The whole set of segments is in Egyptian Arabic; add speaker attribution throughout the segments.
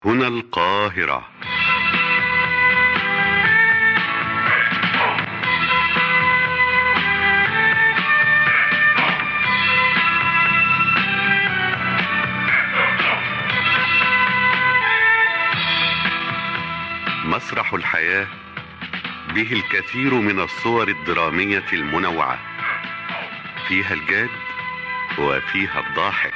Speaker 1: هنا القاهرة مسرح الحياة به الكثير من الصور الدرامية المنوعة فيها الجاد وفيها الضاحك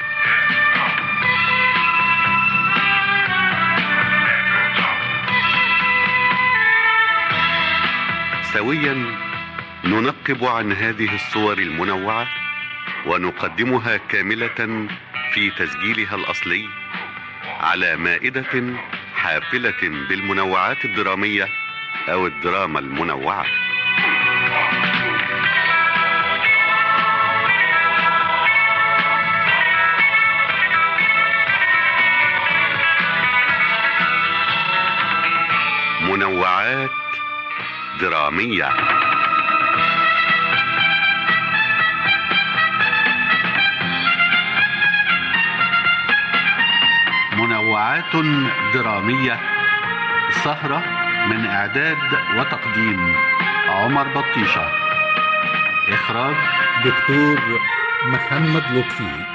Speaker 1: سويا ننقب عن هذه الصور المنوعة ونقدمها كاملة في تسجيلها الأصلي على مائدة حافلة بالمنوعات الدرامية أو الدراما المنوعة منوعات درامية منوعات درامية سهرة من إعداد وتقديم عمر بطيشة إخراج
Speaker 2: دكتور محمد لطفي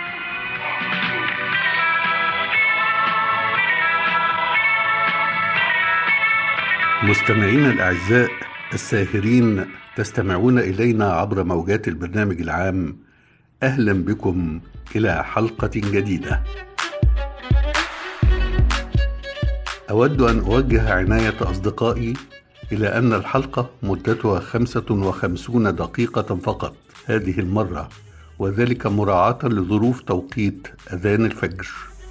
Speaker 1: مستمعينا الأعزاء الساهرين تستمعون إلينا عبر موجات البرنامج العام أهلا بكم إلى حلقة جديدة أود أن أوجه عناية أصدقائي إلى أن الحلقة مدتها خمسة وخمسون دقيقة فقط هذه المرة وذلك مراعاة لظروف توقيت أذان الفجر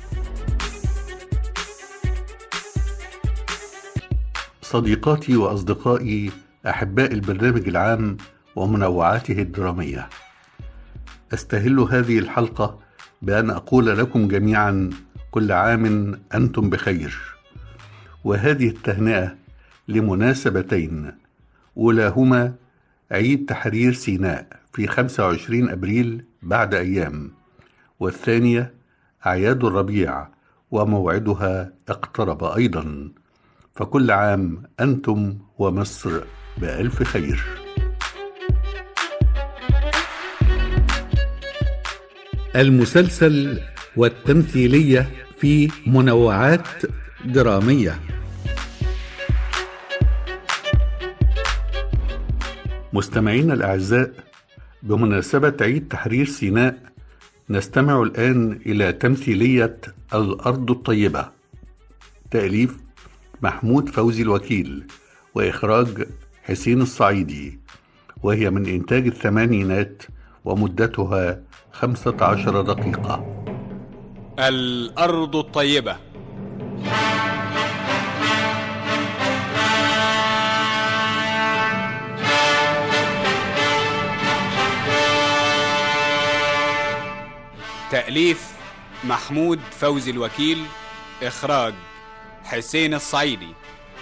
Speaker 1: صديقاتي وأصدقائي أحباء البرنامج العام ومنوعاته الدرامية أستهل هذه الحلقة بأن أقول لكم جميعا كل عام أنتم بخير وهذه التهنئة لمناسبتين أولاهما عيد تحرير سيناء في 25 أبريل بعد أيام والثانية أعياد الربيع وموعدها اقترب أيضا فكل عام أنتم ومصر بألف خير المسلسل والتمثيلية في منوعات درامية مستمعينا الأعزاء بمناسبة عيد تحرير سيناء نستمع الآن إلى تمثيلية الأرض الطيبة تأليف محمود فوزي الوكيل وإخراج حسين الصعيدي وهي من إنتاج الثمانينات ومدتها خمسة عشر دقيقة
Speaker 3: الأرض الطيبة تأليف محمود فوزي الوكيل إخراج حسين الصعيدي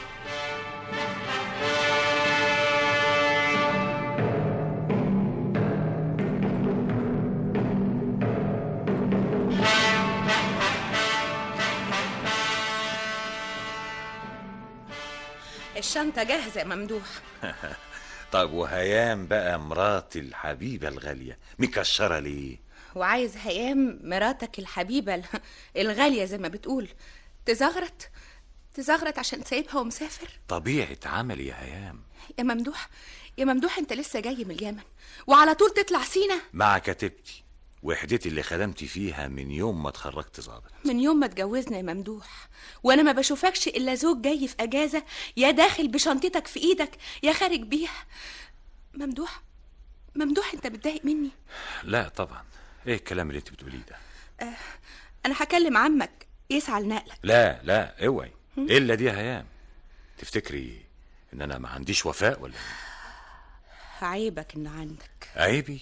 Speaker 4: الشنطة جاهزة يا ممدوح
Speaker 5: طب وهيام بقى مراتي الحبيبة الغالية مكشرة ليه؟
Speaker 4: وعايز هيام مراتك الحبيبة ال- الغالية زي ما بتقول تزغرت تزغرت عشان سايبها ومسافر
Speaker 5: طبيعة عملي يا هيام
Speaker 4: يا ممدوح يا ممدوح انت لسه جاي من اليمن وعلى طول تطلع سينا
Speaker 5: مع كتيبتي وحدتي اللي خدمت فيها من يوم ما اتخرجت ظابط
Speaker 4: من يوم ما اتجوزنا يا ممدوح وانا ما بشوفكش الا زوج جاي في اجازة يا داخل بشنطتك في ايدك يا خارج بيها ممدوح ممدوح انت متضايق مني
Speaker 5: لا طبعا ايه الكلام اللي انت بتقوليه ده
Speaker 4: انا هكلم عمك يسعى لنقلك
Speaker 5: لا لا اوعي الا دي يا هيام تفتكري ان انا ما عنديش وفاء ولا إيه؟
Speaker 4: عيبك انه عندك
Speaker 5: عيبي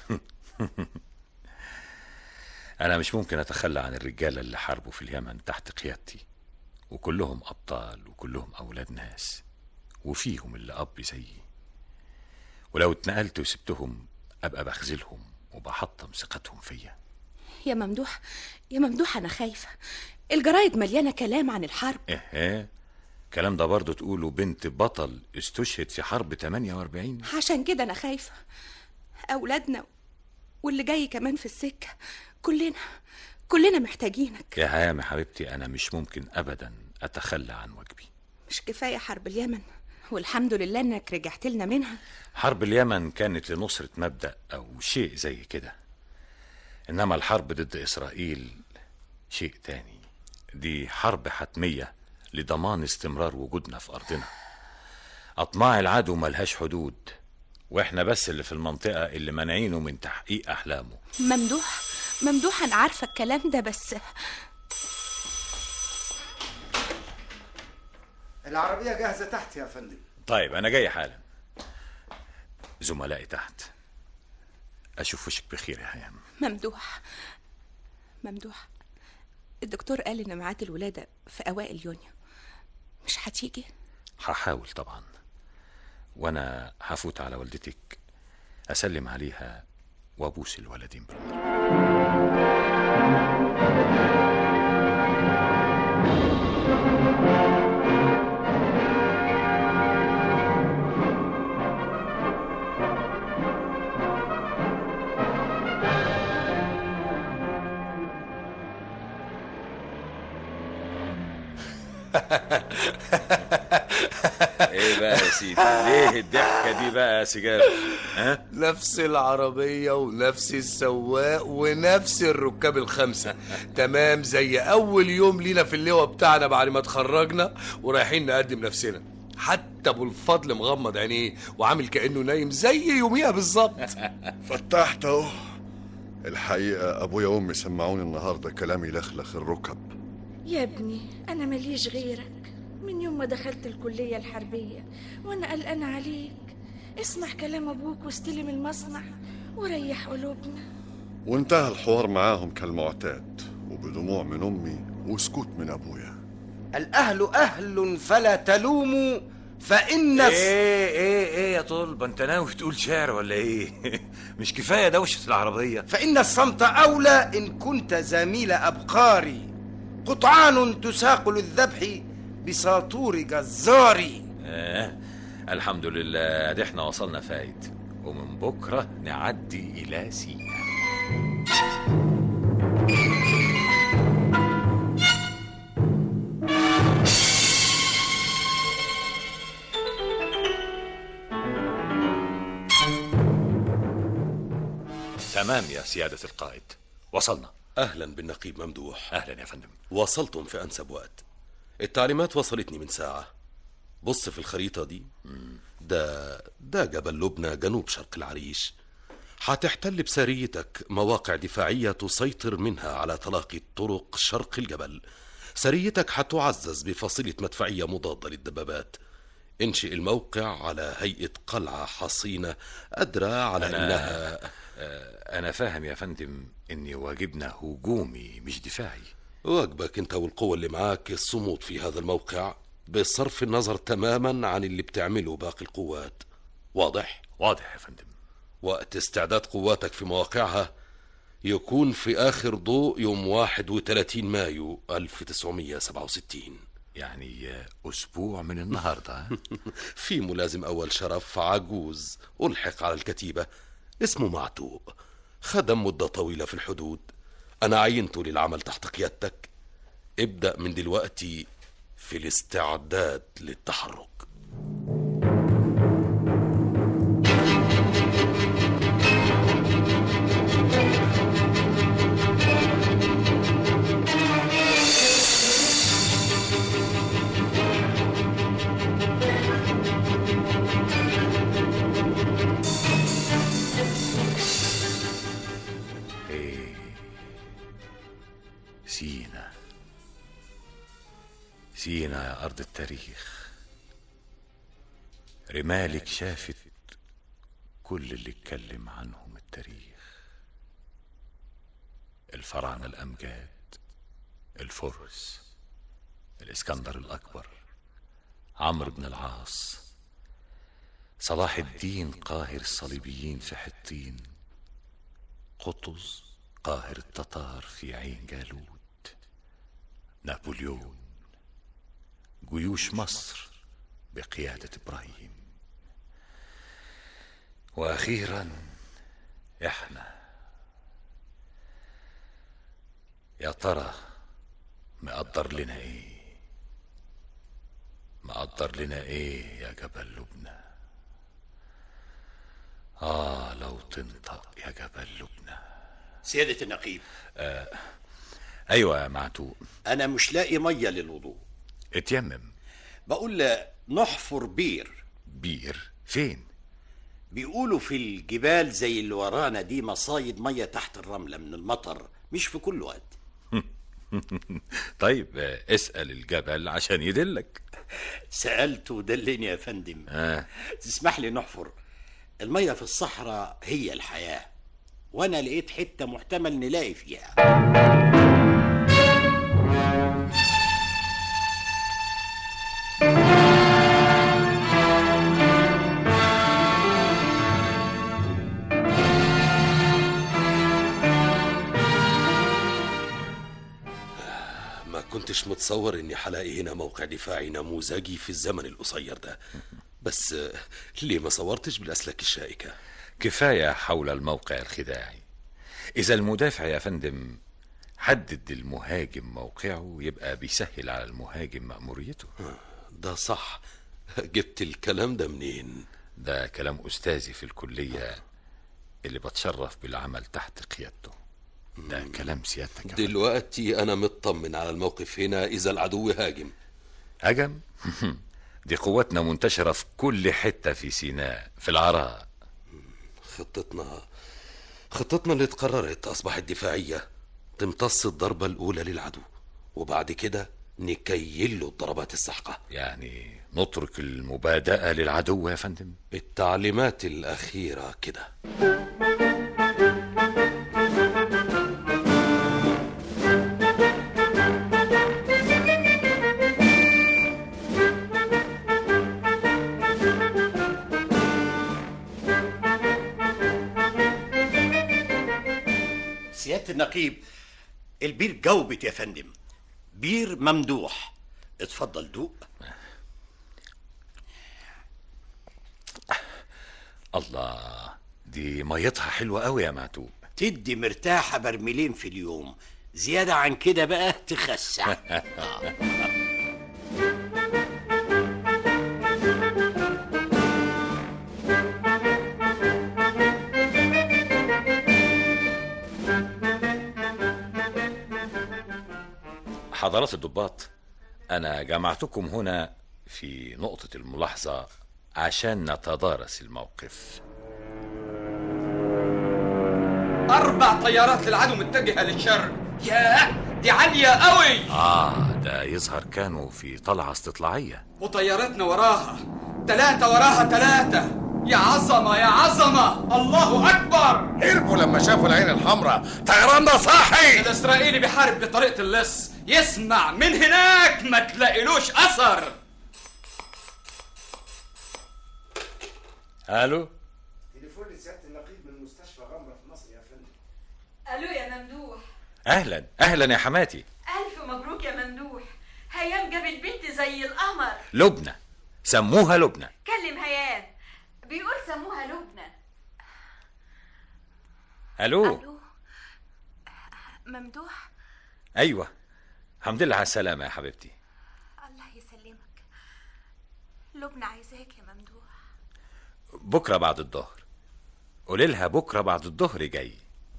Speaker 5: انا مش ممكن اتخلى عن الرجاله اللي حاربوا في اليمن تحت قيادتي وكلهم ابطال وكلهم اولاد ناس وفيهم اللي اب زيي ولو اتنقلت وسبتهم ابقى بخذلهم وبحطم ثقتهم فيا
Speaker 4: يا ممدوح يا ممدوح انا خايفه الجرايد مليانة كلام عن الحرب
Speaker 5: ايه الكلام ده برضه تقوله بنت بطل استشهد في حرب 48
Speaker 4: عشان كده أنا خايفة أولادنا واللي جاي كمان في السكة كلنا كلنا محتاجينك
Speaker 5: يا هيام يا حبيبتي انا مش ممكن ابدا اتخلى عن واجبي
Speaker 4: مش كفاية حرب اليمن والحمد لله إنك رجعت لنا منها
Speaker 5: حرب اليمن كانت لنصرة مبدأ أو شيء زي كده إنما الحرب ضد إسرائيل شيء تاني دي حرب حتمية لضمان استمرار وجودنا في أرضنا أطماع العدو ملهاش حدود وإحنا بس اللي في المنطقة اللي مانعينه من تحقيق أحلامه
Speaker 4: ممدوح ممدوح أنا عارفة الكلام ده بس
Speaker 6: العربية جاهزة تحت يا فندم
Speaker 5: طيب أنا جاي حالا زملائي تحت أشوف وشك بخير يا هيام
Speaker 4: ممدوح ممدوح الدكتور قال إن ميعاد الولادة في أوائل يونيو مش هتيجي
Speaker 5: هحاول طبعا وانا هفوت على والدتك اسلم عليها وابوس الولدين بالمرة ايه بقى يا سيدي ليه الضحكه دي بقى يا سيجار ها
Speaker 7: نفس العربية ونفس السواق ونفس الركاب الخمسة تمام زي أول يوم لينا في اللواء بتاعنا بعد ما اتخرجنا ورايحين نقدم نفسنا حتى أبو الفضل مغمض عينيه وعامل كأنه نايم زي يوميها بالظبط
Speaker 8: فتحت اهو الحقيقة أبويا وأمي سمعوني النهاردة كلام يلخلخ الركب
Speaker 9: يا ابني أنا ماليش غيرك من يوم ما دخلت الكلية الحربية وأنا قلقانة عليك اسمع كلام أبوك واستلم المصنع وريح قلوبنا
Speaker 8: وانتهى الحوار معاهم كالمعتاد وبدموع من أمي وسكوت من أبويا
Speaker 6: الأهل أهل فلا تلوموا فإن الص-
Speaker 5: ايه ايه ايه يا طلبه انت ناوي تقول شعر ولا ايه مش كفايه دوشه العربيه
Speaker 6: فإن الصمت أولى إن كنت زميل أبقاري قطعان تساق للذبح بساطور جزاري
Speaker 5: آه. الحمد لله ده احنا وصلنا فايد ومن بكره نعدي الى سينا تمام يا سيادة القائد وصلنا
Speaker 10: أهلا بالنقيب ممدوح
Speaker 5: أهلا يا فندم
Speaker 10: وصلتم في أنسب وقت التعليمات وصلتني من ساعة بص في الخريطة دي ده ده جبل لبنى جنوب شرق العريش هتحتل بسريتك مواقع دفاعية تسيطر منها على تلاقي الطرق شرق الجبل سريتك هتعزز بفصيلة مدفعية مضادة للدبابات انشئ الموقع على هيئة قلعة حصينة قادرة على
Speaker 5: أنا-
Speaker 10: إنها
Speaker 5: أنا فاهم يا فندم إن واجبنا هجومي مش دفاعي
Speaker 10: واجبك انت والقوة اللي معاك الصمود في هذا الموقع بصرف النظر تماما عن اللي بتعمله باقي القوات واضح؟
Speaker 5: واضح يا فندم
Speaker 10: وقت استعداد قواتك في مواقعها يكون في آخر ضوء يوم 31 مايو 1967
Speaker 5: يعني أسبوع من النهاردة ها؟
Speaker 10: في ملازم أول شرف عجوز ألحق على الكتيبة اسمه معتوق خدم مدة طويلة في الحدود أنا عينته للعمل تحت قيادتك ابدأ من دلوقتي في الاستعداد للتحرك
Speaker 5: إيه سينا سينا يا أرض التاريخ رمالك شافت كل اللي اتكلم عنهم التاريخ الفراعنة الأمجاد الفرس الإسكندر الأكبر عمرو بن العاص صلاح الدين قاهر الصليبيين في حطين قطز قاهر التتار في عين جالوت نابليون جيوش مصر بقيادة إبراهيم وأخيرا إحنا يا ترى مقدر لنا إيه مقدر لنا إيه يا جبل لبنى آه لو تنطق يا جبل لبنى
Speaker 11: سيادة النقيب
Speaker 5: آه. أيوة يا معتوق
Speaker 11: أنا مش لاقي مية للوضوء
Speaker 5: اتيمم
Speaker 11: بقول نحفر بير
Speaker 5: بير فين
Speaker 11: بيقولوا في الجبال زي اللي ورانا دي مصايد مية تحت الرملة من المطر مش في كل وقت
Speaker 5: طيب آه، اسأل الجبل عشان يدلك
Speaker 11: سألت ودلني يا فندم
Speaker 5: آه.
Speaker 11: تسمح لي نحفر المية في الصحراء هي الحياة وأنا لقيت حتة محتمل نلاقي فيها
Speaker 10: ما كنتش متصور اني حلاقي هنا موقع دفاعي نموذجي في الزمن القصير ده بس آه، ليه ما صورتش بالاسلاك الشائكه
Speaker 5: كفاية حول الموقع الخداعي إذا المدافع يا فندم حدد المهاجم موقعه يبقى بيسهل على المهاجم مأموريته
Speaker 10: ده صح جبت الكلام ده منين
Speaker 5: ده كلام أستاذي في الكلية اللي بتشرف بالعمل تحت قيادته ده كلام سيادتك يا فندم.
Speaker 10: دلوقتي انا مطمن على الموقف هنا اذا العدو هاجم
Speaker 5: هجم دي قواتنا منتشرة في كل حتة في سيناء في العراء
Speaker 10: خطتنا خطتنا اللي اتقررت اصبحت دفاعيه تمتص الضربه الاولى للعدو وبعد كده نكيل له الضربات السحقه
Speaker 5: يعني نترك المبادئة للعدو يا فندم
Speaker 10: التعليمات الاخيره كده
Speaker 11: سيادة النقيب البير جوبت يا فندم بير ممدوح اتفضل دوق
Speaker 5: الله دي ميتها حلوة قوي يا معتوب
Speaker 11: تدي مرتاحة برميلين في اليوم زيادة عن كده بقى تخسع
Speaker 5: حضرات الضباط أنا جمعتكم هنا في نقطة الملاحظة عشان نتدارس الموقف
Speaker 12: أربع طيارات للعدو متجهة للشرق ياه دي عالية قوي
Speaker 5: آه ده يظهر كانوا في طلعة استطلاعية
Speaker 12: وطياراتنا وراها تلاتة وراها تلاتة يا عظمة يا عظمة الله أكبر
Speaker 13: هربوا لما شافوا العين الحمراء طيران ده صاحي
Speaker 12: الإسرائيلي بيحارب بطريقة اللص يسمع من هناك ما تلاقيلوش أثر
Speaker 5: ألو
Speaker 6: تليفون لسياده النقيب من مستشفى غمره في مصر يا فندم
Speaker 14: الو يا ممدوح
Speaker 5: أهلا أهلا يا حماتي
Speaker 14: الف مبروك يا ممدوح هيام جابت بنت زي القمر
Speaker 5: لبنى سموها لبنى
Speaker 14: كلم هيام بيقول سموها لبنى
Speaker 5: ألو
Speaker 4: ممدوح
Speaker 5: أيوة الحمد لله على السلامة يا حبيبتي
Speaker 4: الله يسلمك لبنى عايزاك يا ممدوح
Speaker 5: بكرة بعد الظهر قولي لها بكرة بعد الظهر جاي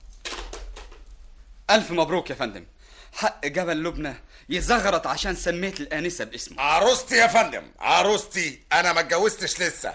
Speaker 12: ألف مبروك يا فندم حق جبل لبنى يزغرط عشان سميت الآنسة باسمه
Speaker 13: عروستي يا فندم عروستي انا ما اتجوزتش لسه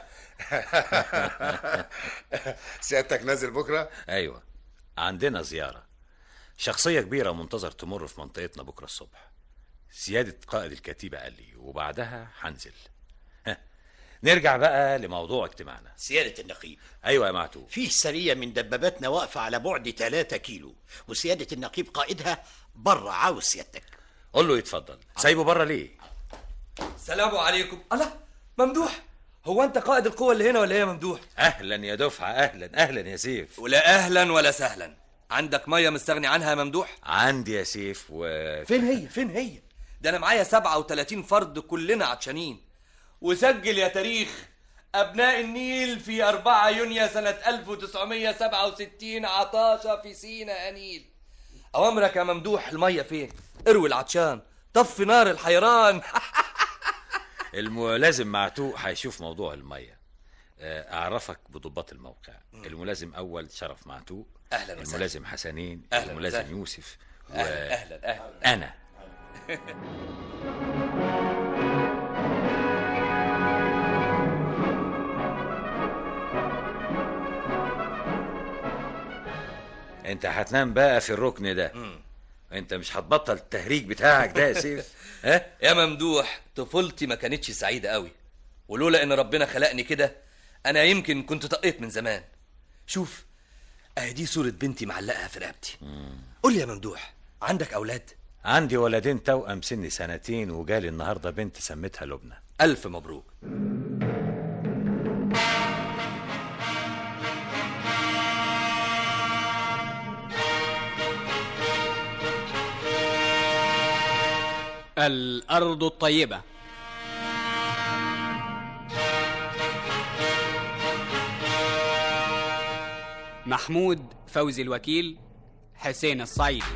Speaker 13: سيادتك نازل بكره
Speaker 5: أيوة عندنا زيارة شخصية كبيرة منتظر تمر في منطقتنا بكرة الصبح سيادة قائد الكتيبة قال لي وبعدها هنزل ها، نرجع بقى لموضوع اجتماعنا
Speaker 11: سيادة النقيب
Speaker 5: أيوة يا معتوب
Speaker 11: فيه سرية من دباباتنا واقفة على بعد 3 كيلو وسيادة النقيب قائدها بره عاوز سيادتك
Speaker 5: قول له يتفضل سايبه بره ليه
Speaker 15: السلام عليكم الله ممدوح هو انت قائد القوة اللي هنا ولا ايه يا ممدوح
Speaker 5: أهلا يا دفعة أهلا أهلا يا سيف
Speaker 15: ولا اهلا ولا سهلا عندك مية مستغني عنها يا ممدوح
Speaker 5: عندي يا سيف و
Speaker 15: فين هي فين هي ده انا معايا 37 فرد كلنا عطشانين وسجل يا تاريخ ابناء النيل في 4 يونيو سنة 1967 عطاشة في سينا انيل اوامرك يا ممدوح المية فين اروي العطشان طفي نار الحيران
Speaker 5: الملازم معتوق هيشوف موضوع الميه آه، اعرفك بضباط الموقع الملازم اول شرف معتوق
Speaker 15: أهلاً وسهلاً.
Speaker 5: الملازم حسنين
Speaker 15: أهلاً
Speaker 5: الملازم
Speaker 15: وسهلاً.
Speaker 5: يوسف و...
Speaker 15: اهلا اهلا اهلا
Speaker 5: انا انت هتنام بقى في الركن ده انت مش هتبطل التهريج بتاعك ده يا سيف ها
Speaker 15: يا ممدوح طفولتي ما كانتش سعيدة قوي ولولا ان ربنا خلقني كده انا يمكن كنت طقيت من زمان شوف اهي دي صورة بنتي معلقها في رقبتي قول لي يا ممدوح عندك اولاد
Speaker 5: عندي ولدين توأم سني سنتين وجالي النهارده بنت سميتها لبنى
Speaker 15: الف مبروك
Speaker 3: الأرض الطيبة محمود فوزي الوكيل حسين الصعيدي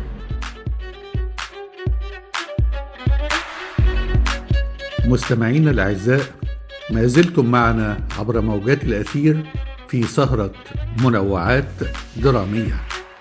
Speaker 1: مستمعينا الأعزاء ما زلتم معنا عبر موجات الأثير في سهرة منوعات درامية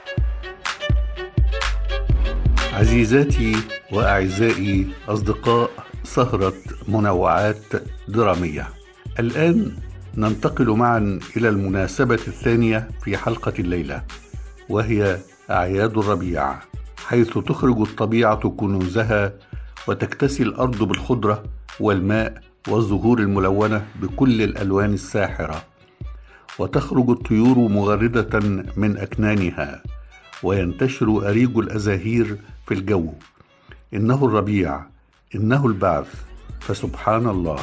Speaker 1: عزيزاتي وأعزائي أصدقاء سهرة منوعات درامية الآن ننتقل معا إلى المناسبة الثانية في حلقة الليلة وهي أعياد الربيع حيث تخرج الطبيعة كنوزها وتكتسي الأرض بالخضرة والماء والزهور الملونة بكل الألوان الساحرة وتخرج الطيور مغردة من أكنانها وينتشر أريج الأزاهير في الجو إنه الربيع إنه البعث فسبحان الله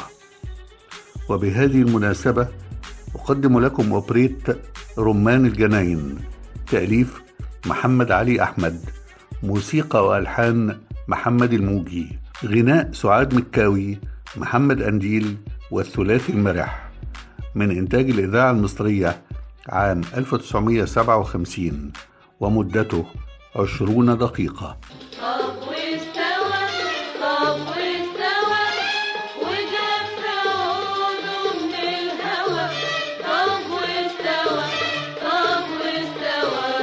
Speaker 1: وبهذه المناسبة أقدم لكم أوبريت رمان الجناين تأليف محمد علي أحمد موسيقى وألحان محمد الموجي غناء سعاد مكاوي محمد أنديل والثلاثي المرح من إنتاج الإذاعة المصرية عام 1957 ومدته عشرون دقيقة
Speaker 16: طب واستوى طب واستوى وجف عوده من الهوى طب واستوى طب واستوى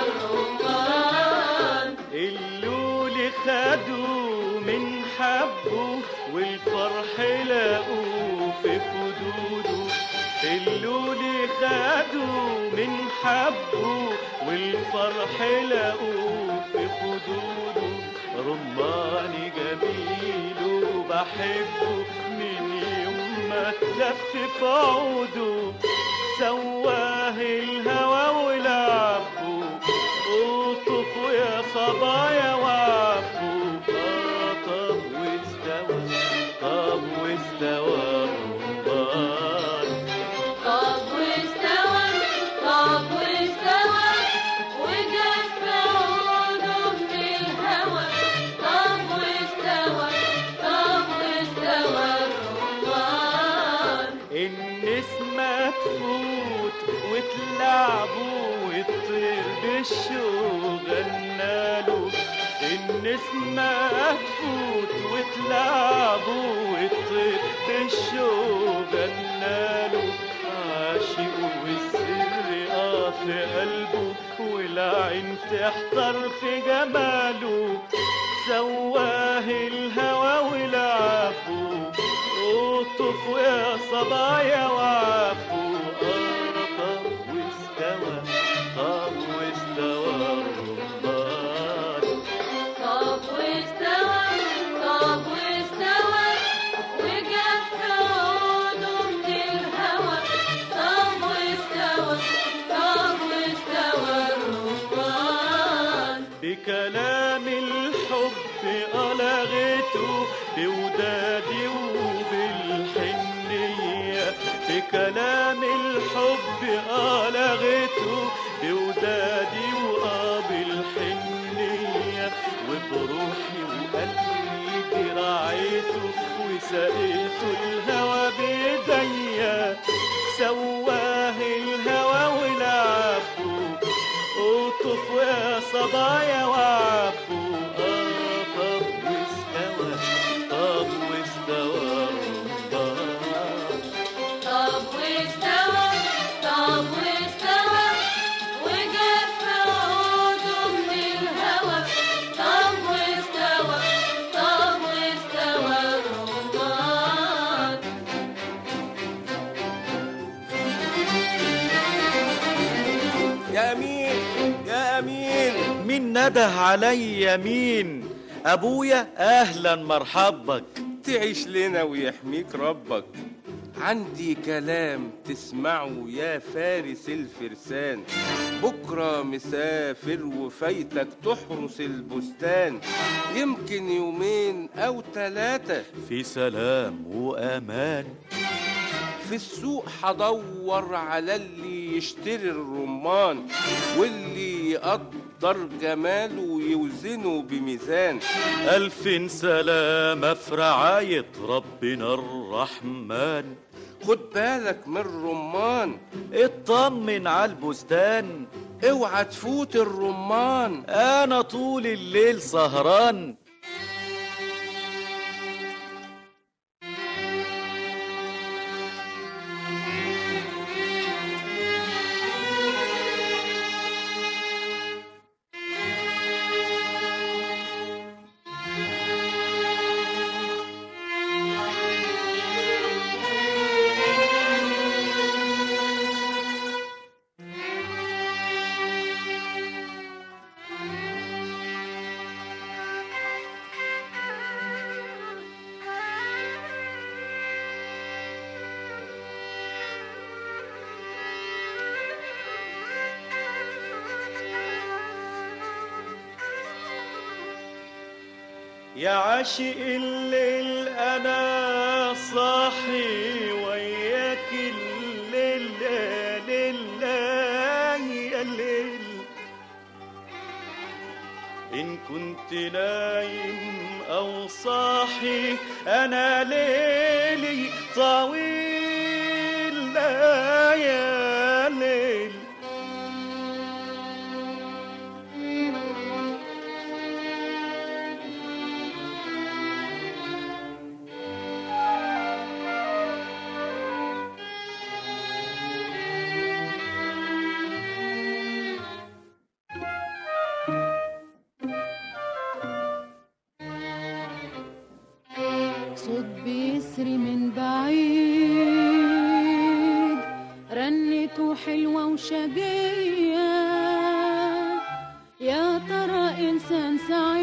Speaker 16: الرمان
Speaker 17: اللولي خدوا من حبه والفرح لاقوه في خدوده اللولي خدوا من حبه والفرح لاقوه في خدوده رماني جميل وبحبه من يوم ما اتلف في عوده سواه الهوى ولعبه قطفوا يا صبايا وعبوا آه طب واستوى طب واستوى الرمان
Speaker 16: طب واستوى طب واستوى وجف عوده من الهوى طب واستوى طب واستوى الرمان
Speaker 17: النسمة تفوت وتلعبوا وتطير بالشوق غنالو النسمة تفوت وتلعبوا وتطير بالشوق غنالو عاشق والسر اه في قلبه والعين تحتر في جماله سواه الهوى ولعبه قطفوا يا صبايا وعبوا آه طب واستوى طب واستوى الرمان
Speaker 16: طب واستوى طب واستوى وجف عوده من الهوى طب واستوى طب واستوى الرمان
Speaker 17: بكلام الحب ألغته بودادي وبالحنية بكلام الحب ألغته بودادي وبالحنية وبروحي وقلبي سقيت الهوى بيديا سواه الهوى ولعبه قطف يا صبايا وعبوا آه طب واستوى طب واستوى الرمان
Speaker 16: طب واستوى طب واستوى وجف عوده من الهوى طب واستوى طب واستوى الرمان
Speaker 18: يا امين يا امين مين نده عليا مين ابويا اهلا مرحبك تعيش لنا ويحميك ربك عندي كلام تسمعه يا فارس الفرسان بكرة مسافر وفايتك تحرس البستان يمكن يومين أو ثلاثة
Speaker 17: في سلام وأمان
Speaker 18: في السوق هدور على اللي يشتري الرمان واللي يقدر جماله ويوزنه بميزان
Speaker 17: ألف سلامة في رعاية ربنا الرحمن
Speaker 18: خد بالك من الرمان
Speaker 17: اطمن على البستان
Speaker 18: اوعى تفوت الرمان
Speaker 17: انا طول الليل سهران يا عاشق الليل انا صاحي وياك الليل ليل يا الليل ان كنت نايم او صاحي انا ليلي طويل لا يا ليل
Speaker 16: صوت بيسري من بعيد رنته حلوة وشقية يا ترى إنسان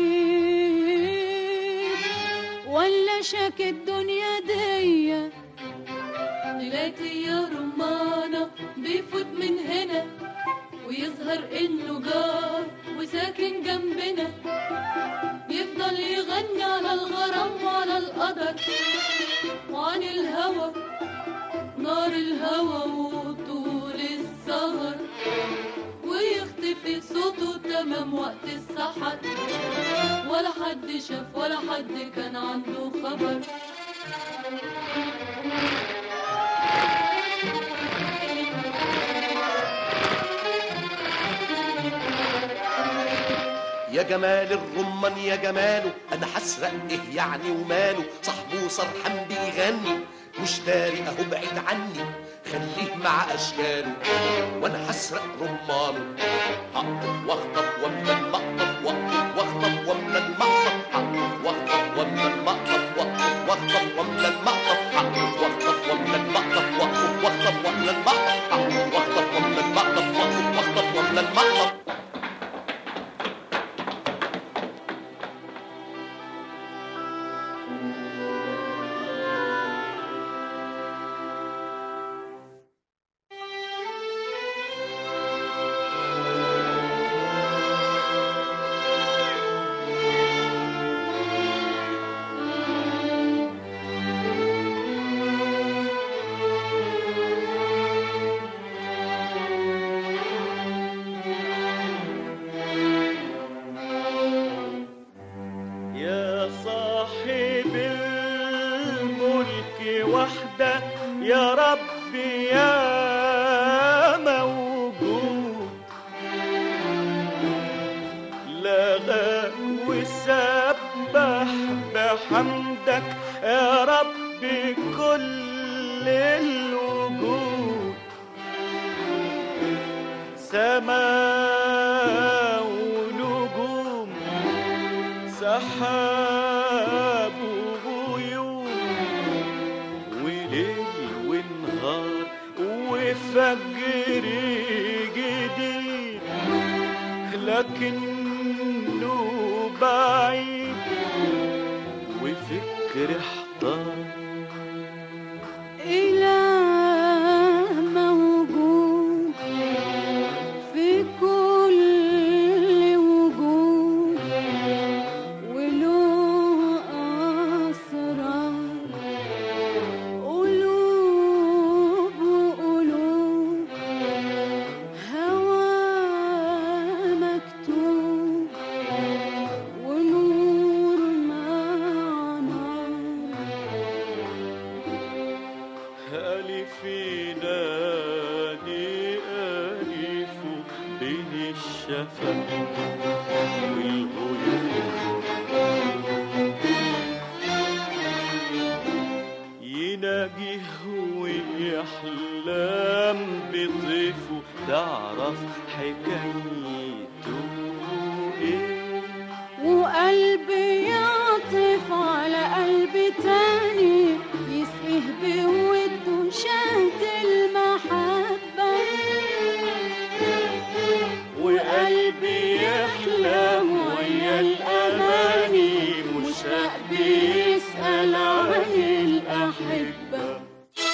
Speaker 16: سعيد ولا شاك الدنيا دي
Speaker 19: طلعتي يا رمانة بيفوت من هنا ويظهر انه جار وساكن جنبنا يفضل يغني على الغرام وعلى القدر وعن الهوى نار الهوى وطول السهر ويختفي صوته تمام وقت السحر ولا حد شاف ولا حد كان عنده خبر
Speaker 10: يا جمال الرمان يا جماله انا هسرق ايه يعني وماله صاحبه سرحان بيغني مش داري اهو بعيد عني خليه مع اشكاله وانا هسرق رمانه هقف واخطف واملى المقطف واقف واخطف واملى المقطف هقف واخطف واملى المقطف واقف واخطف واملى المقطف هقف واخطف واملى المقطف واقف واخطف واملى المقطف هقف واخطف واملى المقطف واقف واخطف واملى المقطف
Speaker 17: واحدة يا ربي يا موجود لغاك وسبح بحمدك يا ربي كل الوجود سماء ونجوم سحاب وغيوم وليل ونهار وفجر جديد لكنه بعيد وفكر احتار
Speaker 16: إله موجود في كل وجود وله أسرار قلوب وقلوب هوى مكتوب ونور مع نار
Speaker 17: ألف نادي ألف بين الشفق والغيوم يناجيه ويحلم بضيفه تعرف حكايته ايه
Speaker 16: وقلبي يعطف على قلب تاني يسقيه بوده شهد المحبة
Speaker 17: وقلبي يحلم ويا الأماني مشتاق بيسأل عن الأحبة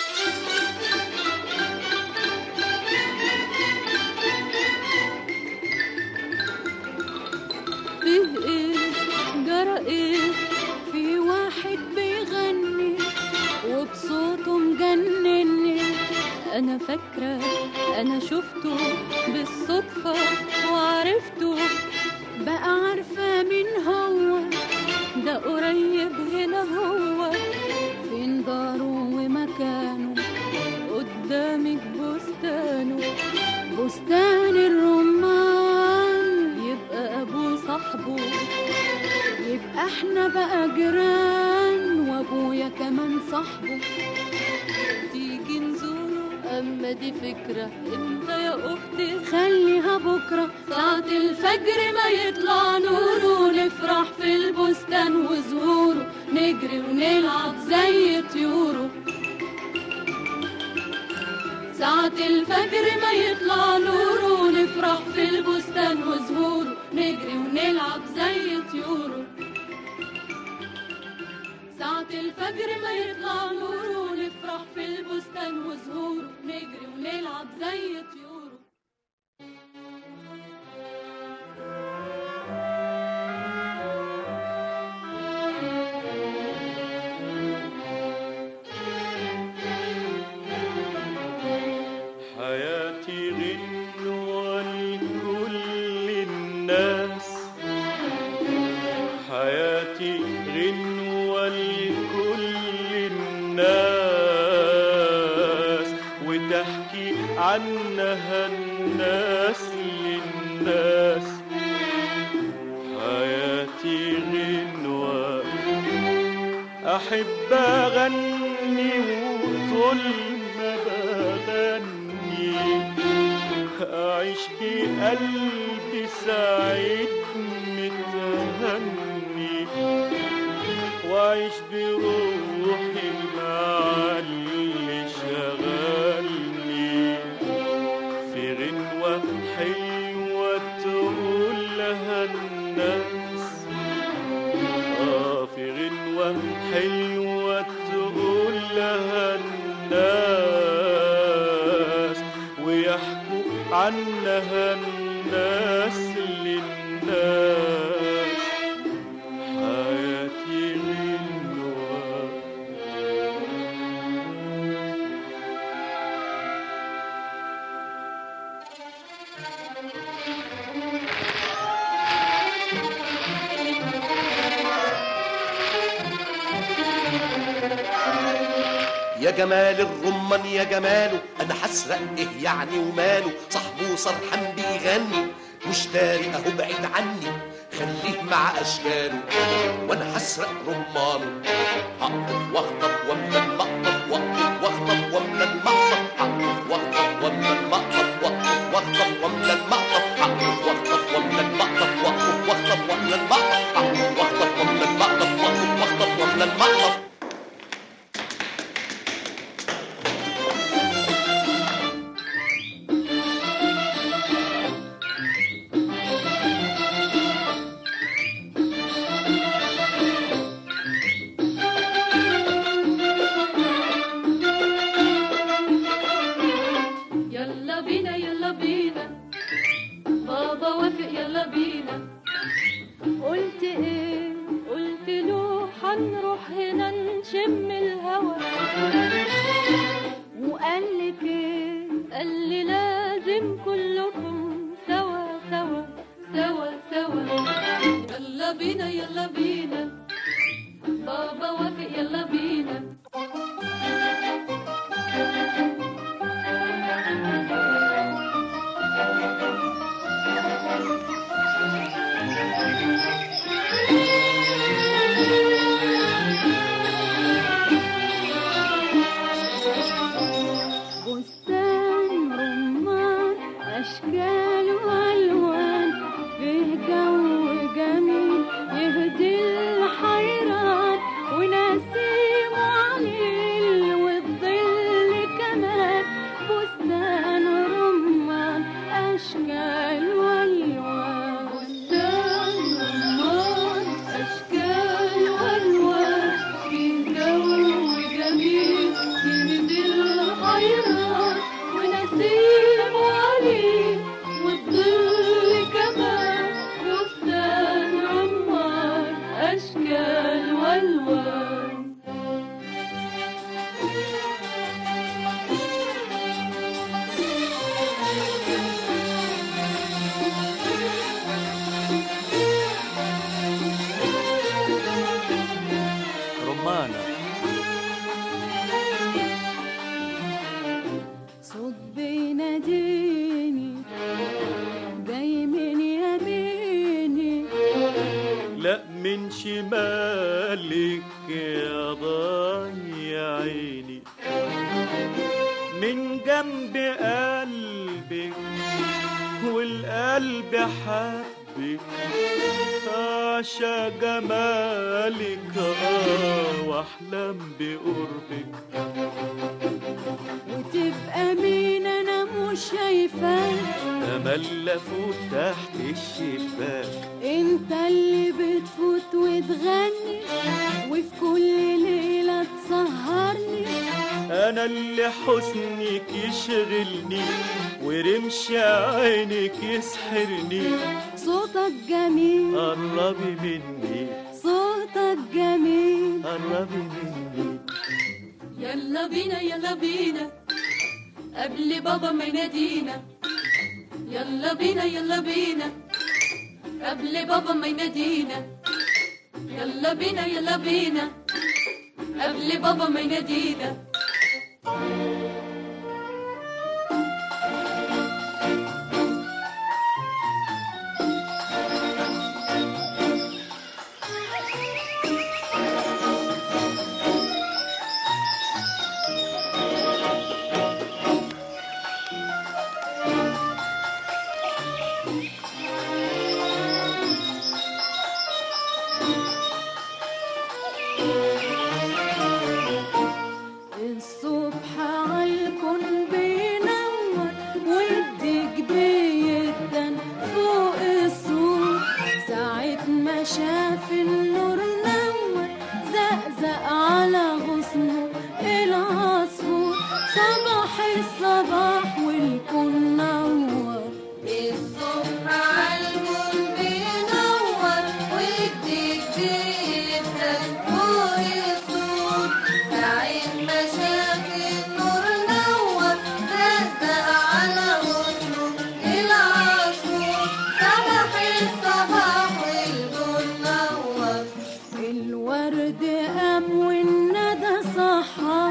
Speaker 16: فيه ايه جرى ايه في واحد بيغني وبصوته مجنني انا فاكرة انا شفته بالصدفة وعرفته بقى عارفة مين هو ده قريب هنا هو فين داره ومكانه قدامك بستانه بستان الرمان يبقى ابو صاحبه يبقى احنا بقى جيران وابويا كمان صاحبه تيجي نزوره اما دي فكرة امتى يا اختي خليها بكرة ساعة الفجر ما يطلع نوره نفرح في البستان وزهوره نجري ونلعب زي طيوره ساعة الفجر ما يطلع نوره نفرح في البستان وزهوره نجري ونلعب زي طيوره ساعة الفجر ما يطلع نوره نفرح في البستان وزهوره نجري ونلعب زي طيوره
Speaker 17: حياتي غنوة لكل الناس حياتي غنوة لكل الناس وتحكي عنها الناس للناس حياتي غنوة أحب أغني وطول ما بغني أعيش بقلبي سعيد متهني وأعيش بروحي مع اللي شغلني في غنوة حلوة تقول لها الناس آه في غنوة حلوة تقول لها الناس ويحكوا عنها الناس للناس حياتي غنوة
Speaker 10: يا جمال الرمان يا جماله انا هسرق ايه يعني وماله صاحبه سرحان بيغني مش داري اهو بعيد عني خليه مع اشكاله وانا هسرق رمانه هقف واخطف واملى المقطف واقف واخطف واملى المقطف هقف واخطف واملى المقطف واقف واخطف واملى المقطف هقف واخطف واملى المقطف واقف واخطف واملى المقطف هقف واخطف واملى المقطف واقف واخطف واملى المقطف
Speaker 19: يلا بينا يلا بينا بابا وافق يلا بينا قلت ايه قلت له هنروح هنا نشم الهوا وقال لك ايه قال لي لازم كلكم سوا سوا سوا سوا يلا بينا يلا بينا بابا وافق يلا بينا بستان رمان أشكال وألوان فيه جو جميل يهدي الحيران ونسيم عليل والظل كمان بستان رمان أشكال وألوان بستان رمان أشكال وألوان فيه جو جميل يهدي الحيران ونسيم عليه والظل كمان بستان رمان أشكال وألوان
Speaker 17: رمانة
Speaker 16: صوت بيناديني جاي من يميني
Speaker 17: لا من شمالك يا ضايع عيني من جنب قلبك والقلب حبك عشا جمالك آه واحلم بقربك
Speaker 16: وتبقى مين انا مش شايفاك
Speaker 17: امل افوت تحت الشباك
Speaker 16: انت اللي بتفوت وتغني وفي كل ليلة تسهرني
Speaker 17: انا اللي حسنك يشغلني ورمش عينك يسحرني
Speaker 16: صوتك جميل
Speaker 17: قربي مني
Speaker 16: صوتك جميل
Speaker 17: قربي مني
Speaker 19: يلا بينا يلا بينا قبل بابا ما ينادينا يلا بينا يلا بينا قبل بابا ما ينادينا يلا بينا يلا بينا قبل بابا ما ينادينا
Speaker 16: الصبح عالكون بينور والديك بيدن فوق السور ساعة ما شاف النور نور زقزق على غصنه العصفور صباح الصباح والكون نور
Speaker 20: الصبح عالكون بينور والديك بيدن فوق السور ساعة ما شاف النور نور زقزق على غصنه العصفور صباح الصباح والكون نور
Speaker 16: الورد قام والندى صحى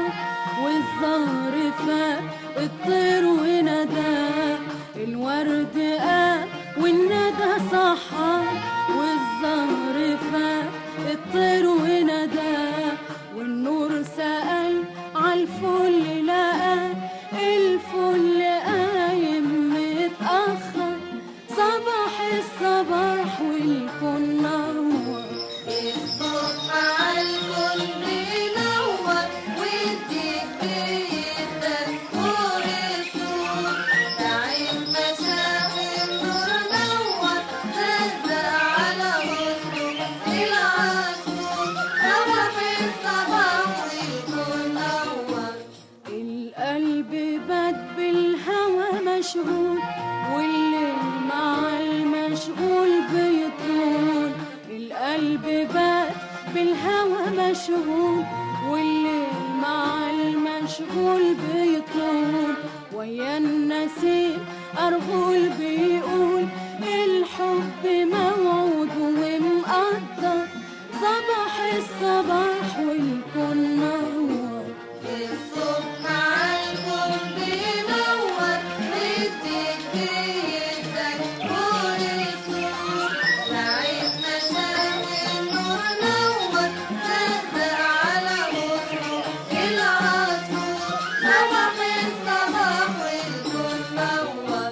Speaker 16: والزهر فاق الطير وندى الورد قام والندى صحى والزهر فاق الطير وندى والنور سأل عالفل لقى الفل قايم متأخر صباح الصباح والكون نور
Speaker 20: الصبح عالكل بينور والديك بيدك فوق السور ساعة ما شاف النور نور زلزل على وسطه العصفور صباح الصباح والكون نور
Speaker 16: القلب بات بالهوى مشغول والليل مع المشغول بيطول القلب بات بالهوى مشغول والليل مع المشغول بيطول ويا النسيم أرغول بيقول الحب موعود ومقدر صباح الصباح والكون نور
Speaker 20: الصبح عالكل بينور والديك بيدك فوق السور ساعة ما شاف النور نور زلزل على وسطه العصفور صباح الصباح والكل نور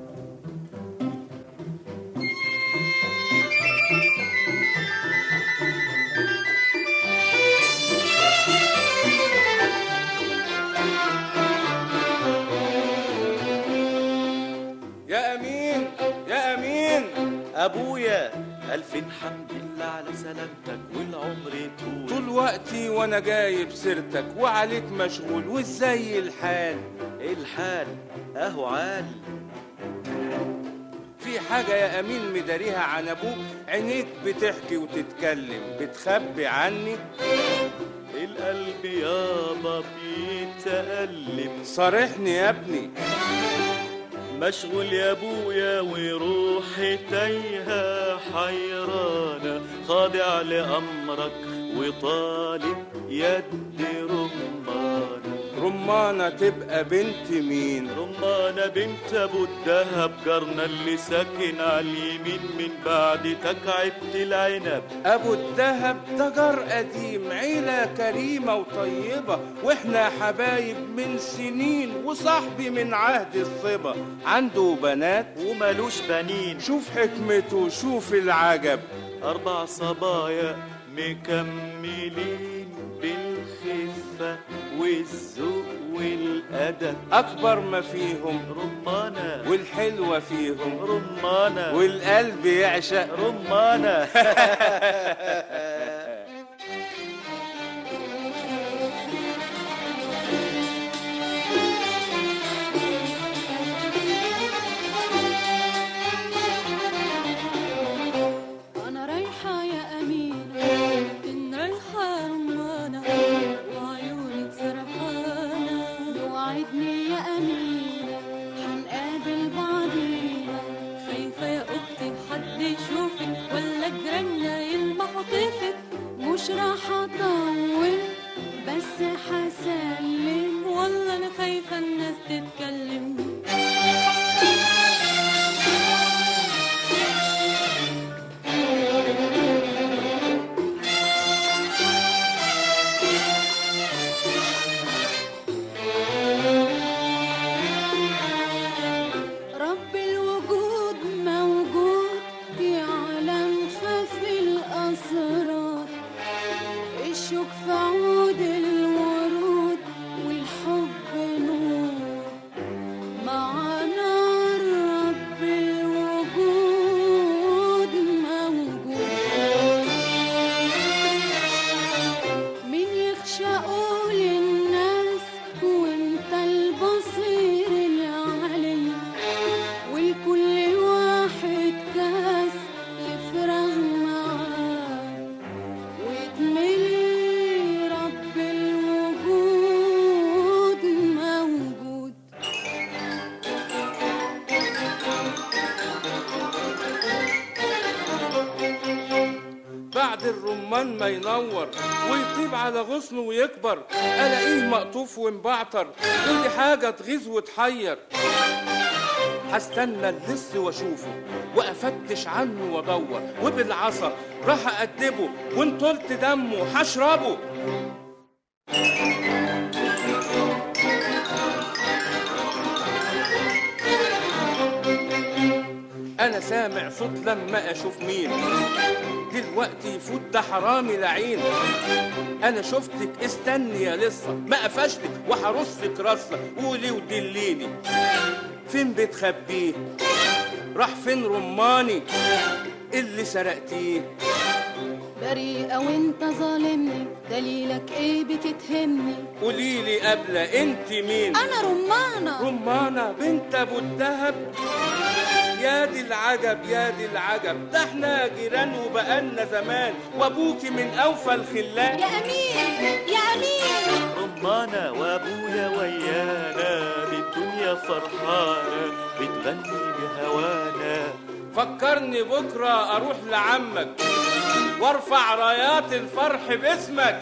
Speaker 18: يا امين يا امين
Speaker 17: ابويا الف حمد لله على سلامتك والعمر طول
Speaker 18: طول وقتي وانا جايب سيرتك وعليك مشغول وازاي الحال
Speaker 17: الحال اهو عال
Speaker 18: في حاجة يا أمين مداريها عن أبوك عينيك بتحكي وتتكلم بتخبي عني
Speaker 17: القلب يابا بيتألم
Speaker 18: صارحني يا ابني
Speaker 17: مشغول يا ابويا وروحي تايهة حيرانة خاضع لأمرك وطالب يد رمانة
Speaker 18: رمانة تبقى بنت مين
Speaker 17: رمانة بنت أبو الدهب جارنا اللي ساكن على اليمين من بعد تكعبة العنب
Speaker 18: أبو الدهب ده جار قديم عيلة كريمة وطيبة وإحنا حبايب من سنين وصاحبي من عهد الصبا عنده بنات
Speaker 17: ومالوش بنين
Speaker 18: شوف حكمته شوف العجب
Speaker 17: أربع صبايا مكملين بالخفة والذوق والأدب
Speaker 18: أكبر ما فيهم
Speaker 17: رمانة
Speaker 18: والحلوة فيهم
Speaker 17: رمانة
Speaker 18: والقلب يعشق
Speaker 17: رمانة
Speaker 16: أنا رايحة يا أمينة إن رايحة رمانة وعيونك سرحانة وعدني يا أمينة هنقابل بعضينا خايفة يا أختي حد يشوفك ولا جيراننا يلمحوا طيفك مش راح أطول بس هسلم والله أنا خايفة الناس تتكلم رب الوجود موجود يعلم خفي الأسرار الشوك في عود الورود والحب نور
Speaker 18: الرمان ما ينور ويطيب على غصنه ويكبر الاقيه مقطوف ومبعتر ودي حاجه تغيظ وتحير هستنى اللص واشوفه وافتش عنه وادور وبالعصا راح اقدبه وان طلت دمه هشربه انا سامع صوت لما اشوف مين دلوقتي يفوت ده حرامي لعين انا شفتك استني يا لصه ما قفشتك وهرصك رصه قولي ودليني فين بتخبيه راح فين رماني اللي سرقتيه
Speaker 16: بريئة وانت ظالمني دليلك ايه بتتهمني
Speaker 18: قولي لي قبل انت مين
Speaker 16: انا رمانة
Speaker 18: رمانة بنت ابو الدهب يا دي العجب يا دي العجب ده احنا جيران وبقالنا زمان وابوكي من اوفى الخلان
Speaker 16: يا امين يا امين
Speaker 17: رمانة وابويا ويانا بالدنيا فرحانة بتغني بهوانا
Speaker 18: فكرني بكرة اروح لعمك وارفع رايات الفرح باسمك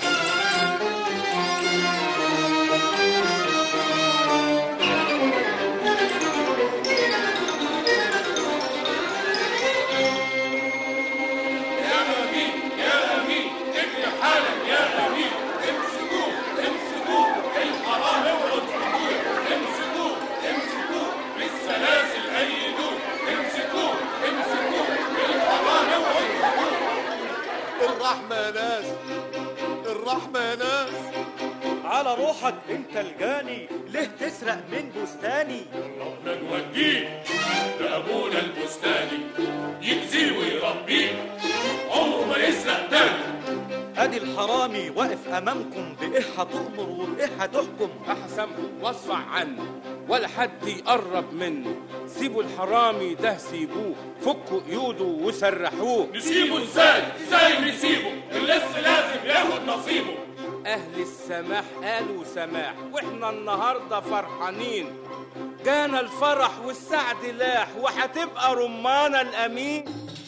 Speaker 21: يا امين يا امين ابني حالا يا امين امسكوه امسكوه الحرام اوعوا تفوتوه امسكوه امسكوه بالسلاسل ايدوه امسكوه امسكوه الحرام اوعوا تفوتوه
Speaker 7: الرحمة يا ناس الرحمة يا ناس
Speaker 17: على روحك انت الجاني ليه تسرق من بستاني
Speaker 21: ربنا نوديه لابونا البستاني يجزيه ويربيه عمره ما يسرق تاني
Speaker 17: ادي الحرامي واقف امامكم بايه هتؤمر وبايه هتحكم
Speaker 18: احسن واصفع عنه ولا حد يقرب منه سيبوا الحرامي ده سيبوه فكوا قيوده وسرحوه
Speaker 21: نسيبه ازاي ازاي نسيبه اللص لازم ياخد نصيبه
Speaker 18: اهل السماح قالوا سماح واحنا النهارده فرحانين جانا الفرح والسعد لاح وهتبقى رمانة الامين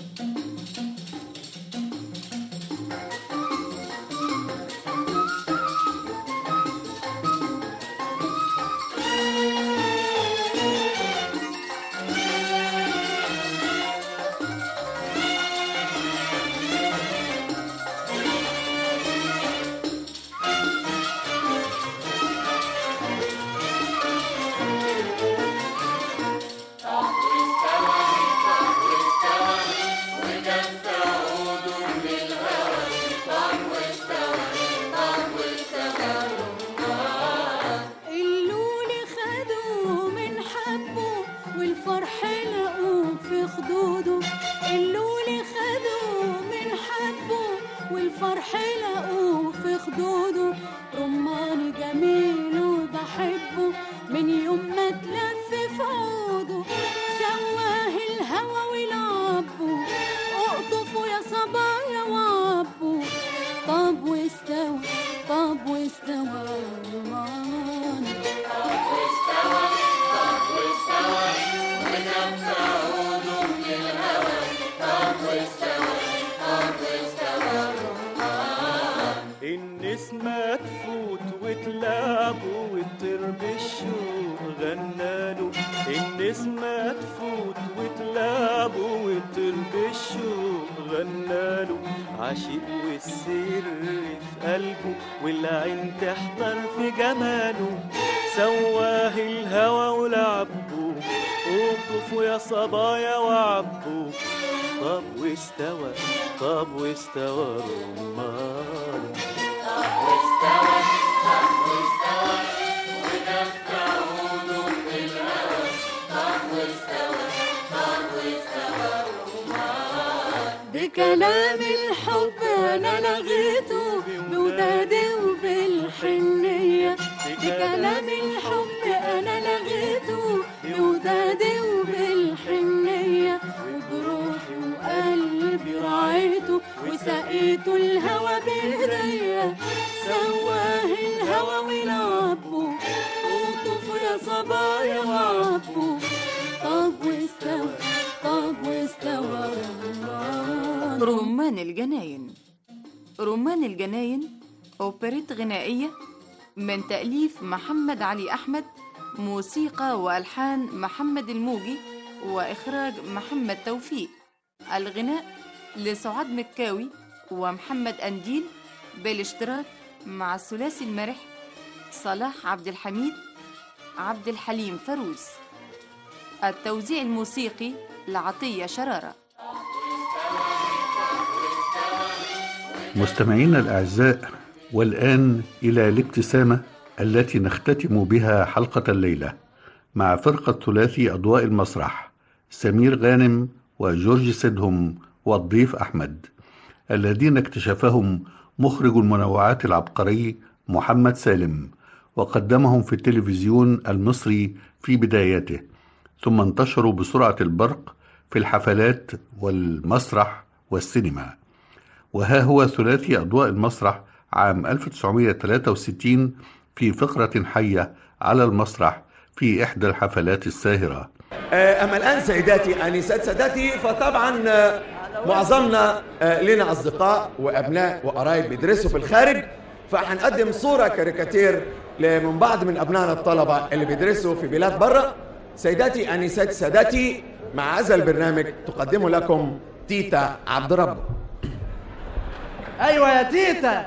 Speaker 16: اللولي خدوه من حبه والفرح لقوه في خدوده اللولي خدوه من حبه والفرح لقوه في خدوده رماني جميل وبحبه من يوم ما تلف في عوده سواه الهوى ولعبه اقطفوا يا صبايا وعبوا طب واستوى طب واستوى رماني
Speaker 17: النسمة تفوت وتلعبوا وتطير بالشوق غنالو النسمة تفوت وتلعبوا وتطير بالشوق غنالو عاشق والسر في قلبه والعين تحضر في جماله سواه الهوى ولعبوا وقفوا يا صبايا وعبوا طب واستوى طب واستوى رمان
Speaker 16: بكلام الحب انا لغيته بودادي وبالحنية بكلام الحب انا لغيته بودادي وبالحنية وبروحي وقلبي راعيته وسقيته الهوى بايديا سواه الهوى ولعبه وطفوا يا صبايا وعبوا طب واستوى طب واستوى رمان
Speaker 22: رمان الجناين
Speaker 2: رمان الجناين أوبريت غنائية من تأليف محمد علي أحمد موسيقى وألحان محمد الموجي وإخراج محمد توفيق الغناء لسعاد مكاوي ومحمد أنديل بالاشتراك مع الثلاثي المرح صلاح عبد الحميد عبد الحليم فروز التوزيع الموسيقي لعطية شرارة
Speaker 1: مستمعينا الأعزاء والآن إلى الابتسامة التي نختتم بها حلقة الليلة مع فرقة ثلاثي أضواء المسرح سمير غانم وجورج سيدهم والضيف أحمد الذين اكتشفهم مخرج المنوعات العبقري محمد سالم وقدمهم في التلفزيون المصري في بداياته ثم انتشروا بسرعة البرق في الحفلات والمسرح والسينما وها هو ثلاثي أضواء المسرح عام 1963 في فقرة حية على المسرح في إحدى الحفلات الساهرة
Speaker 22: آه، أما الآن سيداتي آنسات سادتي فطبعا آه، معظمنا آه، لنا أصدقاء وأبناء وقرايب بيدرسوا في الخارج فهنقدم صورة كاريكاتير ل- من بعض من أبنائنا الطلبة اللي بيدرسوا في بلاد بره سيداتي آنسات سادتي مع هذا البرنامج تقدم لكم تيتا عبد رب
Speaker 23: ايوه يا تيتا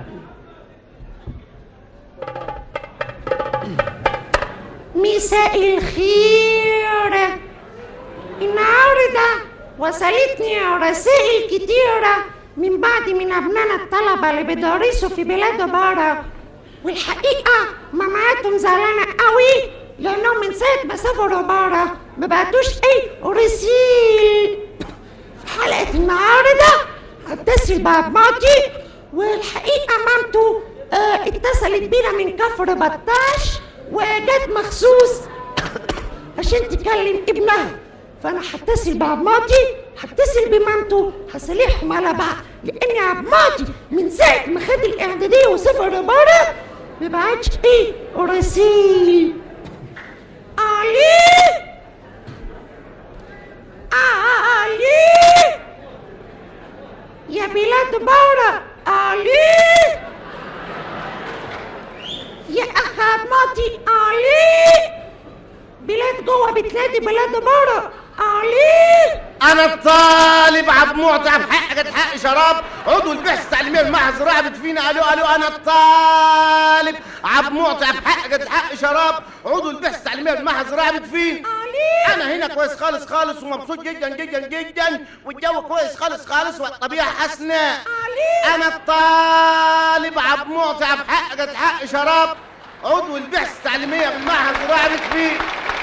Speaker 24: مساء الخير النهاردة وصلتني رسائل كتيرة من بعض من أبنائنا الطلبة اللي بيدرسوا في بلاد بره والحقيقة ماماتهم زعلانة قوي لأنهم من ساعة ما سافروا بره ما بعتوش أي رسيل في حلقة النهاردة هتصل بمامتي والحقيقة مامته آه اتصلت بينا من كفر بطاش وجت مخصوص عشان تكلم ابنها فانا هتصل بعماتي هتصل بمامته هصالحهم على بعض لان عماتي من ساعه ما خد الاعداديه وسافر بره ما بعتش ايه رسيل علي علي يا بلاد بره علي يا اخ عماتي علي بلاد جوه بتنادي بلاد بره علي
Speaker 22: انا الطالب عبد معطي عبد حق قد حق شراب عضو البحث التعليميه بمعهد زراعه بتفينا الو الو انا الطالب عبد معطي عبد حق قد حق شراب عضو البحث التعليميه بمعهد زراعه بتفين انا هنا كويس خالص خالص ومبسوط جدا جدا جدا والجو كويس خالص خالص والطبيعه حسنه انا الطالب عبد معطي عبد حق قد حق شراب عضو البحث التعليميه بالمعهد زراعه بتفين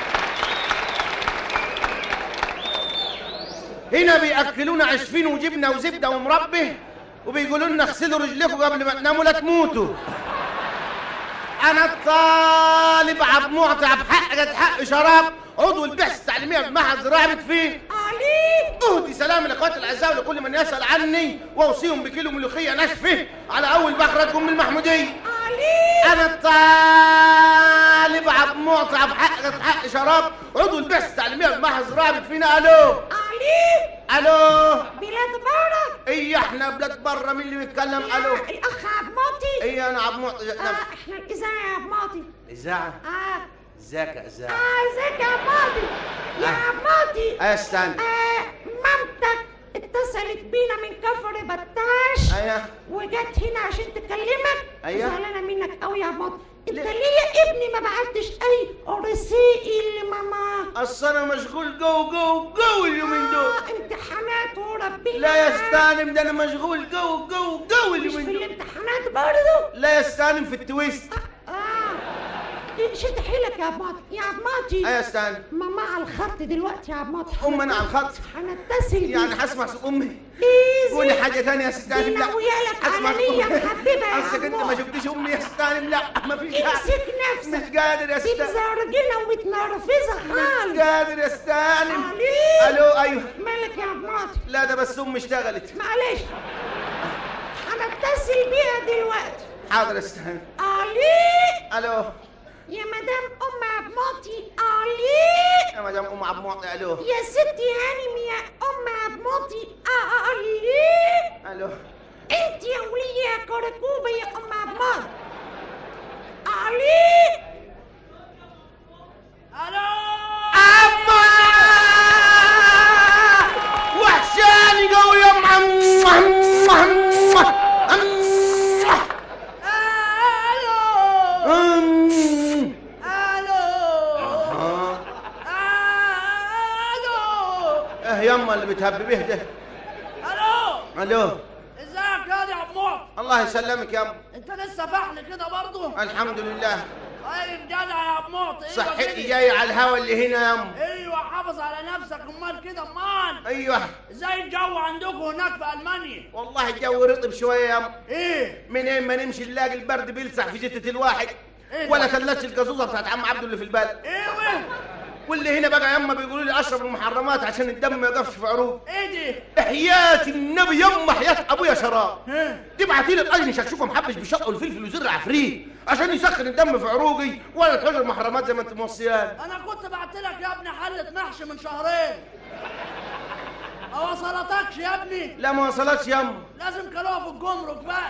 Speaker 22: هنا بياكلونا عشفين وجبنه وزبده ومربى وبيقولوا لنا اغسلوا رجلكم قبل ما تناموا لا تموتوا انا الطالب عبد معطي عبد حق قد حق شراب عضو البحث التعليميه بمعهد زراعه فين علي اهدي سلام الاخوات الاعزاء ولكل من يسال عني واوصيهم بكيلو ملوخيه ناشفه على اول بخره ام المحموديه علي انا الطالب عبد معطي عبد حق قد حق شراب عضو البحث التعليميه بمعهد زراعه فينا الو
Speaker 24: علي
Speaker 22: الو
Speaker 24: بلاد بره
Speaker 22: ايه احنا بلاد بره مين اللي بيتكلم الو
Speaker 24: الاخ عماتي
Speaker 22: ايه انا عبد معطي
Speaker 24: آه احنا الاذاعه يا عماتي
Speaker 22: اذاعه
Speaker 24: اه
Speaker 22: ازيك يا اذاعه
Speaker 24: اه ازيك يا عماتي يا عماتي
Speaker 22: ايه استنى
Speaker 24: آه مامتك اتصلت بينا من كفر بطاش
Speaker 22: ايوه
Speaker 24: وجت هنا عشان تكلمك
Speaker 22: أيوة.
Speaker 24: زعلانه منك قوي يا عماتي انت ليه يا ابني ما بعتش اي رسائل لماما
Speaker 22: اصل انا مشغول جو جو جو اليومين دول
Speaker 24: آه امتحانات وربنا
Speaker 22: لا يا استانم ده انا مشغول جو جو جو
Speaker 24: مش
Speaker 22: اليومين
Speaker 24: في
Speaker 22: دول
Speaker 24: الامتحانات برضه
Speaker 22: لا يا استانم في التويست
Speaker 24: إيه، شد حيلك يا عماتي يا عماتي
Speaker 22: ايه يا استانم
Speaker 24: ماما على الخط دلوقتي يا عماتي
Speaker 22: ام انا على الخط
Speaker 24: هنتصل بيك.
Speaker 22: يعني هسمع صوت امي
Speaker 24: ايزي
Speaker 22: قولي حاجه ثانيه يا ستانم
Speaker 24: دي
Speaker 22: لا
Speaker 24: ناويالك
Speaker 22: أسمع
Speaker 24: عالمية
Speaker 22: صوت أمي.
Speaker 24: محببة يا
Speaker 22: اصلك انت ما
Speaker 24: عمو.
Speaker 22: شفتيش امي يا ستانم لا ما فيش
Speaker 24: امسك نفسك
Speaker 22: مش قادر يا
Speaker 24: دي
Speaker 22: ستانم
Speaker 24: مزرجنة ومتنرفزة خالص
Speaker 22: مش قادر يا ستانم
Speaker 24: علي
Speaker 22: الو ايوه
Speaker 24: مالك يا عماتي
Speaker 22: لا ده بس امي اشتغلت
Speaker 24: معلش هنتصل بيها دلوقتي
Speaker 22: حاضر يا ستانم
Speaker 24: علي
Speaker 22: الو
Speaker 24: يا مدام ام عماتي علي
Speaker 22: يا مدام ام عبد المعطي الو
Speaker 24: يا ستي هانم يا ام عماتي علي
Speaker 22: الو
Speaker 24: انت يا ولية يا كركوبة يا قمامات علي
Speaker 22: أما وحشاني قوي يا الو ايه يما اللي بتهب به ده
Speaker 6: الو
Speaker 22: الو
Speaker 6: ازيك يا يا عمور
Speaker 22: الله يسلمك يما
Speaker 6: انت لسه فحل كده برضه
Speaker 22: الحمد لله
Speaker 6: طيب جدع يا عمور ايوه
Speaker 22: صحتي
Speaker 6: كده.
Speaker 22: جاي على الهوا اللي هنا يما
Speaker 6: ايوه حافظ على نفسك امال كده امال
Speaker 22: ايوه
Speaker 6: ازاي الجو عندكم هناك في المانيا
Speaker 22: والله الجو رطب شويه يما
Speaker 6: ايه
Speaker 22: منين ما نمشي نلاقي البرد بيلسع في جتة الواحد
Speaker 6: إيه
Speaker 22: ولا
Speaker 6: ده؟
Speaker 22: تلتش الجازوزه بتاعت عم عبده اللي في البلد
Speaker 6: ايوه
Speaker 22: واللي هنا بقى يما بيقولوا لي اشرب المحرمات عشان الدم ما يقفش في عروق
Speaker 6: ايه دي
Speaker 22: حياة النبي يما حياة ابويا شراب
Speaker 6: ها؟
Speaker 22: تبعتي لي الاجن شكشوكه محبش بشقه والفلفل وزر عفريت عشان يسخن الدم في عروقي ولا تحوش المحرمات زي ما انت موصيان
Speaker 6: انا كنت بعت لك يا ابني حله محشي من شهرين ما وصلتكش يا ابني
Speaker 22: لا ما وصلتش يما
Speaker 6: لازم كلوها في الجمرك بقى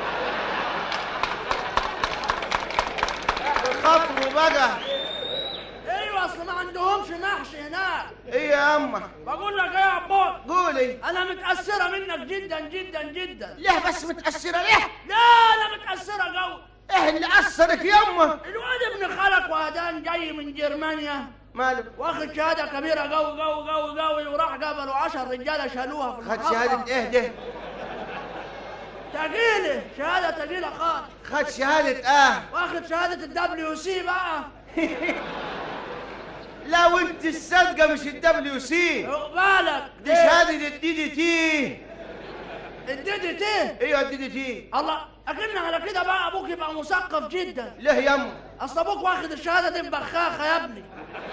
Speaker 22: خطوه بقى
Speaker 6: ايوه اصل ما عندهمش محشي هناك
Speaker 22: ايه يا اما
Speaker 6: بقول لك ايه يا عبود
Speaker 22: قولي
Speaker 6: انا متاثره منك جدا جدا جدا
Speaker 22: ليه بس متاثره ليه
Speaker 6: لا انا متاثره جو
Speaker 22: ايه اللي اثرك يما
Speaker 6: الواد ابن خالك وهدان جاي من جرمانيا
Speaker 22: ماله
Speaker 6: واخد شهاده كبيره جو جو جو جو وراح قبلوا 10 رجاله شالوها في
Speaker 22: خد
Speaker 6: المحطة.
Speaker 22: شهاده ايه ده
Speaker 6: تقيله شهاده تقيله خالص
Speaker 22: خد شهاده اه
Speaker 6: واخد شهاده الدبليو سي بقى
Speaker 22: لا وانت الصادقه مش الدبليو سي
Speaker 6: بالك
Speaker 22: دي شهاده الدي دي تي
Speaker 6: الدي دي تي
Speaker 22: ايوه الدي دي تي
Speaker 6: الله اكن على كده بقى ابوك يبقى مثقف جدا
Speaker 22: ليه يما
Speaker 6: اصل ابوك واخد الشهاده دي ببخاخه يا ابني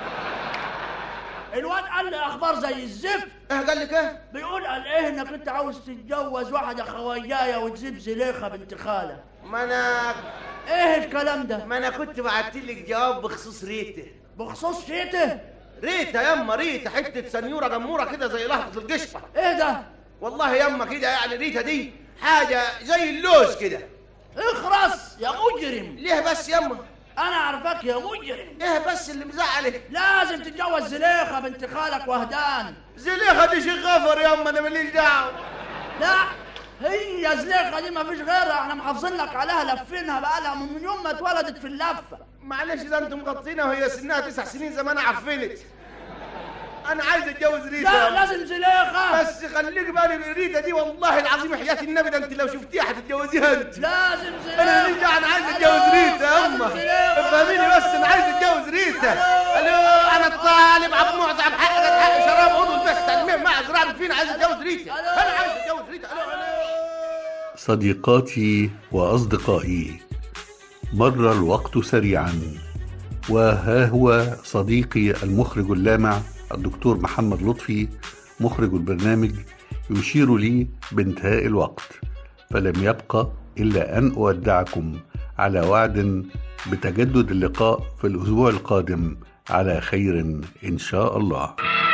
Speaker 6: الواد قال لي اخبار زي الزفت
Speaker 22: ايه قال لك ايه
Speaker 6: بيقول قال ايه انك انت عاوز تتجوز واحده خواجايه وتسيب زليخه بنت خاله
Speaker 22: ما انا
Speaker 6: ايه الكلام ده
Speaker 22: ما انا كنت بعت لك جواب بخصوص ريته
Speaker 6: بخصوص شيته
Speaker 22: ريته يما ريته حته سنيوره جموره كده زي لحظه القشطه
Speaker 6: ايه ده
Speaker 22: والله يما كده يعني ريته دي حاجه زي اللوز كده
Speaker 6: اخرس يا مجرم
Speaker 22: ليه بس يما
Speaker 6: انا عارفك يا مجرم
Speaker 22: ايه بس اللي مزعلك
Speaker 6: لازم تتجوز زليخه بنت خالك وهدان
Speaker 22: زليخه دي شي غفر يما انا ماليش دعوه
Speaker 6: لا هي زليخه دي ما فيش غيرها احنا محافظين لك عليها لفينها بقالها من يوم ما اتولدت في اللفه
Speaker 22: معلش ده انتم مغطينها وهي سنها تسع سنين زمان عفنت انا عايز اتجوز ريتا
Speaker 6: لا لازم زليخه
Speaker 22: بس خليك بالي من ريتا دي والله العظيم حياه النبي ده انت لو شفتيها هتتجوزيها انت
Speaker 6: لازم زليخه
Speaker 22: انا ماليش دعوه انا عايز اتجوز ريتا يا اما افهميني بس انا عايز اتجوز ريتا الو انا الطالب عبد معظم حق حق شراب عضو البحث التنميه مع زراعه فينا عايز اتجوز ريتا انا عايز اتجوز ريتا الو الو
Speaker 1: صديقاتي واصدقائي مر الوقت سريعا وها هو صديقي المخرج اللامع الدكتور محمد لطفي مخرج البرنامج يشير لي بانتهاء الوقت فلم يبق الا ان اودعكم على وعد بتجدد اللقاء في الاسبوع القادم على خير ان شاء الله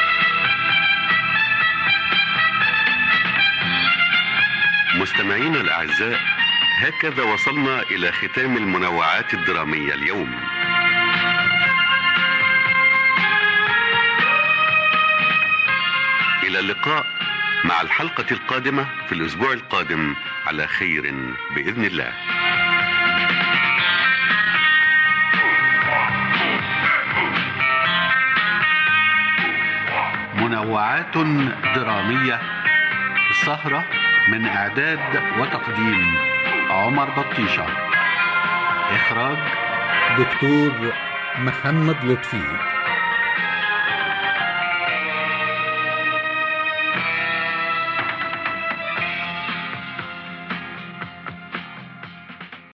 Speaker 8: مستمعينا الأعزاء هكذا وصلنا إلى ختام المنوعات الدرامية اليوم إلى اللقاء مع الحلقة القادمة في الأسبوع القادم على خير بإذن الله
Speaker 1: منوعات درامية السهرة من إعداد وتقديم عمر بطيشة إخراج دكتور محمد لطفي